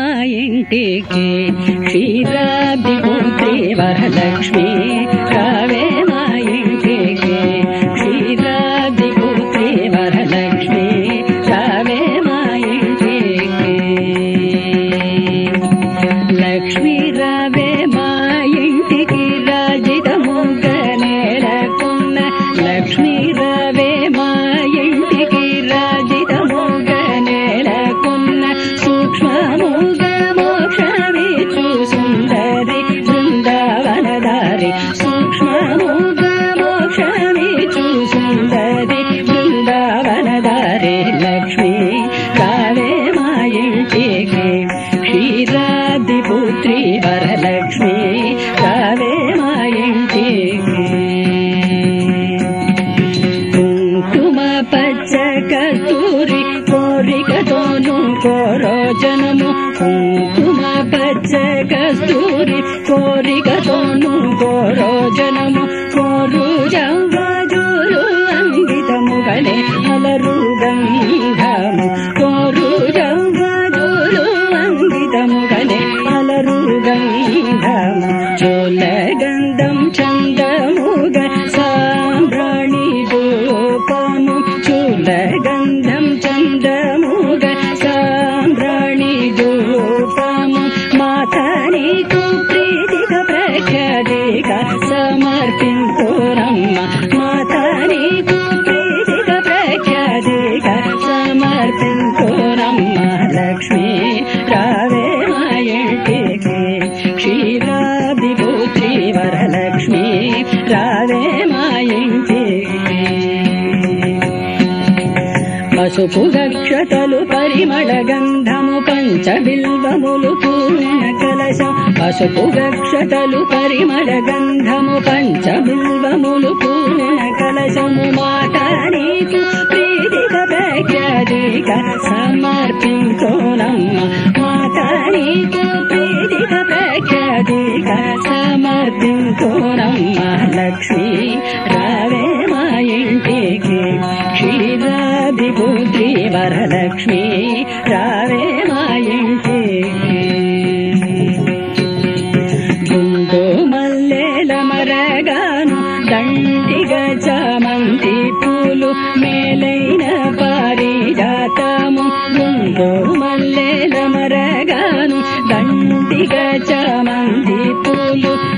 ఇంటికి క్షీరాబ్ది పుత్రి వరలక్ష్మి రావే మా ఇంటికి క్షీరాబ్ది పుత్రి వరలక్ష్మి రావే మా ఇంటికి లక్ష్మీ రావే మా ఇంటికి రాజితముగ నేలకున్న లక్ష్మీ రావే మా ఇంటికి రాజితముగ నేలకున్న సూక్ష్మముగ మోక్షమిచు సుందరి బృందావనదారి సూక్ష్మముగ మోక్షమిచు సుందరి బృందావనదారి లక్ష్మీ రావే మా ఇంటికి క్షీరాది పుత్రి వరలక్ష్మి రావే మా ఇంటికి కుంకుమ పచ్చ కస్తూరి కోరికతోను కోరోజనము కుంకుమ పచ్చ కస్తూరి కోరికతోను కోరోజనము కోరు జవ్వజులు అంగితము గలే అలరు గంధము కోరు జవ్వజులు అంగితము గలే అలరు గంధము చోల గంధం చందముగ సాంబ్రాణి రూపము చూల గంధం చందముగ సాంబ్రాణి రూపము మాతనికు ప్రీతిక ప్రఖ్యాతిక సమర్పించురమ్మ మాతనికు ప్రీతిక ప్రఖ్యాతిక సమర్పించురమ్మ లక్ష్మీ రావే మా ఇంటికి క్షీరాది పుత్రి వరలక్ష్మి రావే మా ఇంటికి పసుపు గక్షతలు పరిమళ గంధము పంచ బిల్వములు పూర్ణ కలశం పసుపు గక్షతలు పరిమళ గంధము పంచ బిల్వములు పూర్ణ కలశము మాట నీకు ప్రీతిక ప్రఖ్యాతిక సమర్పించోనమ్మ మాట నీకు ప్రీతిక ప్రఖ్యాతిక సమర్పించోనమ్మ లక్ష్మీ రావే మా ఇంటికి క్షీరాది పుత్రి వరలక్ష్మి రావే మా ఇంటికి గుండు మల్లెల మరగాను దండిగ చామంతి పూలు మేలైన పారిజాతము గుండు మల్లెల మరగాను దండిగ చామంతి పూలు